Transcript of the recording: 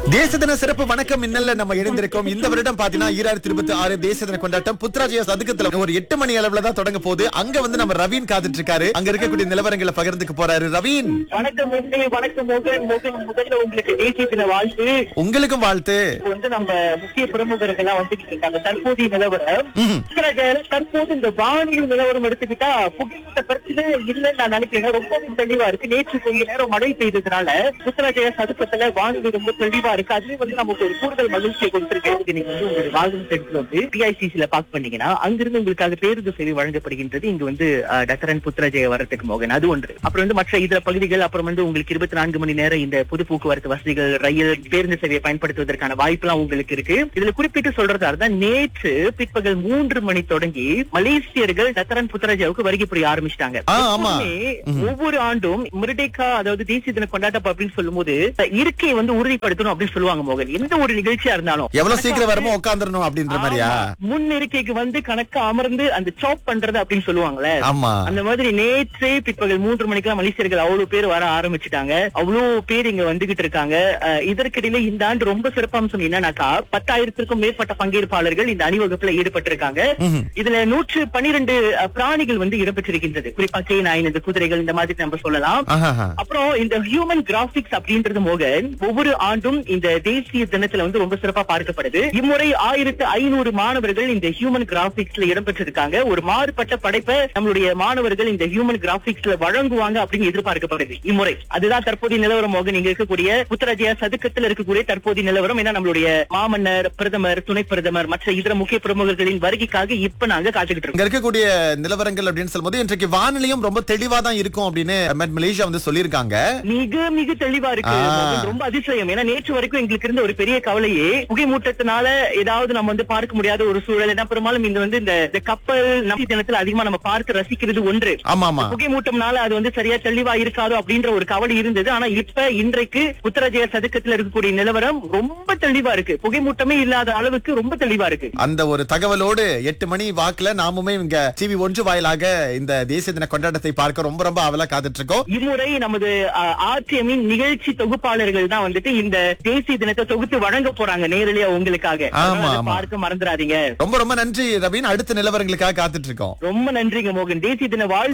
தேச தின சிறப்பு வணக்கம் மின்னல்ல நம்ம இணைந்திருக்கோம் இந்த வருடம் பாத்தீங்கன்னா ஈராயிரத்தி இருபத்தி ஆறு தேச தின கொண்டாட்டம் புத்ராஜய சதுக்கத்துல ஒரு எட்டு மணி அளவுல தான் தொடங்க போகுது அங்க வந்து நம்ம ரவீன் காத்துட்டு இருக்காரு அங்க இருக்கக்கூடிய நிலவரங்களை பகிர்ந்துக்க போறாரு ரவீன் வணக்கம் மோகன் வணக்கம் மோகன் மோகன் முதல்ல உங்களுக்கு தேசிய தின வாழ்த்து உங்களுக்கும் வாழ்த்து இப்ப வந்து நம்ம முக்கிய பிரமுகர்கள் எல்லாம் வந்துட்டு இருக்காங்க தற்போதைய நிலவரம் ம்ஹும். உத்தரகாண்ட்ல தற்போது இந்த வானிலை நிலவரம் எடுத்துக்கிட்டா புகைமூட்ட பிரச்சனை இல்லைன்னு நான் நினைக்கிறேன் ரொம்பவே தெளிவா இருக்கு நேற்று கொஞ்ச நேரம் மழை பெய்ததுனால உத்தரகாய சதுக்கத்துல வானிலை ரொம்ப தெளிவா இருக்கு அதுவே வந்து நமக்கு ஒரு கூடுதல் மகிழ்ச்சியை கொடுத்திருக்கு நீங்க வந்து உங்களுடைய வாகன செட்ல வந்து பிஐசிசில பாக் பண்ணீங்கன்னா அங்கிருந்து உங்களுக்காக பேருந்து சேவை வழங்கப்படுகின்றது இங்க வந்து அஹ், டக்கரன் புத்திரஜய வரத்துக்கு மோகன் அது ஒன்று அப்புறம் வந்து மற்ற இதர பகுதிகள் அப்புறம் வந்து உங்களுக்கு இருபத்தி நான்கு மணி நேரம் இந்த பொது போக்குவரத்து வசதிகள் ரயில் பேருந்து சேவையை பயன்படுத்துவதற்கான வாய்ப்பெல்லாம் உங்களுக்கு இருக்கு இதுல குறிப்பிட்டு சொல்றதா இருந்தா நேற்று பிற்பகல் மூன்று மணி தொடங்கி மலேசியர்கள் டக்கரன் புத்திரஜாவுக்கு வருகை புரிய ஆரம்பிச்சிட்டாங்க ஆ, ஆமா. ஒவ்வொரு ஆண்டும் மிருடேக்கா அதாவது தேசிய தின கொண்டாட்டம் அப்படின்னு சொல்லும்போது இருக்கையை வந்து உறுதிப்படுத்தணும் அப்படின்னு சொல்லுவாங்க மோகன் எந்த ஒரு நிகழ்ச்சியா இருந்தாலும் எவ்வளவு சீக்கிரம் வரமோ உட்காந்துடணும் அப்படின்ற மாதிரியா ஆமா. முன் இருக்கைக்கு வந்து கணக்கா அமர்ந்து அந்த சாப் பண்றது அப்படின்னு சொல்லுவாங்கல்ல ஆமா அந்த மாதிரி நேற்றே பிற்பகல் மூன்று மணிக்கெல்லாம் மலேசியர்கள் அவ்வளவு பேர் வர ஆரம்பிச்சுட்டாங்க அவ்வளவு பேர் இங்க வந்துகிட்டு இருக்காங்க அஹ், இதற்கிடையில இந்த ஆண்டு ரொம்ப சிறப்பம்சம் என்னன்னாக்கா பத்தாயிரத்திற்கும் மேற்பட்ட பங்கேற்பாளர்கள் இந்த அணிவகுப்புல ஈடுபட்டிருக்காங்க ம்ஹும். இதுல நூற்று பன்னிரண்டு பிராணிகள் வந்து இடம்பெற்றிருக்கின்றது குறிப்பா கேனாயின் இந்த குதிரைகள் இந்த மாதிரி நம்ம சொல்லலாம் ஆஹாஹா. அப்புறம் இந்த ஹியூமன் கிராபிக்ஸ் அப்படின்றது மோகன் ஒவ்வொரு ஆண்டும் இந்த தேசிய தினத்துல வந்து ரொம்ப சிறப்பா பார்க்கப்படுது இம்முறை ஆயிரத்து ஐநூறு மாணவர்கள் இந்த ஹியூமன் கிராபிக்ஸ்ல இடம்பெற்றிருக்காங்க ஒரு மாறுபட்ட படைப்பை நம்மளுடைய மாணவர்கள் இந்த ஹியூமன் கிராபிக்ஸ்ல வழங்குவாங்க அப்படின்னு எதிர்பார்க்கப்படுது இம்முறை அதுதான் தற்போதைய நிலவரம் மோகன் இங்க இருக்கக்கூடிய உத்தரஜய சதுக்கத்தில் இருக்கக்கூடிய தற்போதைய நிலவரம் ஏன்னா நம்மளுடைய மாமன்னர் பிரதமர் துணை பிரதமர் மற்ற இதர முக்கிய பிரமுகர்களின் வருகைக்காக இப்ப நாங்க காத்துக்கிட்டு இருக்கோம் இங்க இருக்கக்கூடிய நிலவரங்கள் அப்படின்னு சொல்லும்போது இன்றைக்கு வானிலையும் ரொம்ப தெளிவா தான் இருக்கும் அப்படின்னு மெட் மலேசியா வந்து சொல்லியிருக்காங்க மிக மிக தெளிவா இருக்கு ஆ. மோகன். ரொம்ப அதிசயம் ஏன்னா நேற்று வரைக்கும் எங்களுக்கு இருந்த ஒரு பெரிய கவலையே புகைமூட்டத்தினால ஏதாவது நம்ம வந்து பார்க்க முடியாத ஒரு சூழல் ஏன்னா பெரும்பாலும் இந்த வந்து இந்த இந்த கப்பல் நம்பி தினத்துல அதிகமா நம்ம பார்த்து ரசிக்கிறது ஒன்று ஆமா ஆமா புகைமூட்டம்னால அது வந்து சரியா தெளிவா இருக்காதோ அப்படின்ற ஒரு கவலை இருந்தது ஆனா இப்ப இன்றைக்கு உத்தரஜய சதுக்கத்துல இருக்கக்கூடிய நிலவரம் ரொம்ப தெளிவா இருக்கு புகைமூட்டமே இல்லாத அளவுக்கு ரொம்ப தெளிவா இருக்கு அந்த ஒரு தகவலோடு எட்டு மணி வாக்குல நாமுமே இங்க டிவி ஒன்று வாயிலாக இந்த தேசிய தின கொண்டாட்டத்தை பார்க்க ரொம்ப ரொம்ப அவலா காத்துட்டு இருக்கோம் இம்முறை நமது ஆர்டிஎம்மின் நிகழ்ச்சி தொகுப்பாளர்கள் தான் வந்துட்டு இந்த தேசிய தினத்தை தொகுத்து வழங்க போறாங்க நேரடியா உங்களுக்காக ஆமா, அதனால அதை ஆமா. பார்க்க மறந்துடாதீங்க ரொம்ப ரொம்ப நன்றி ரவீன் அடுத்த நிலவரங்களுக்காக காத்துட்டு இருக்கோம் ரொம்ப நன்றிங்க மோகன் தேசிய தின வாழ்த்து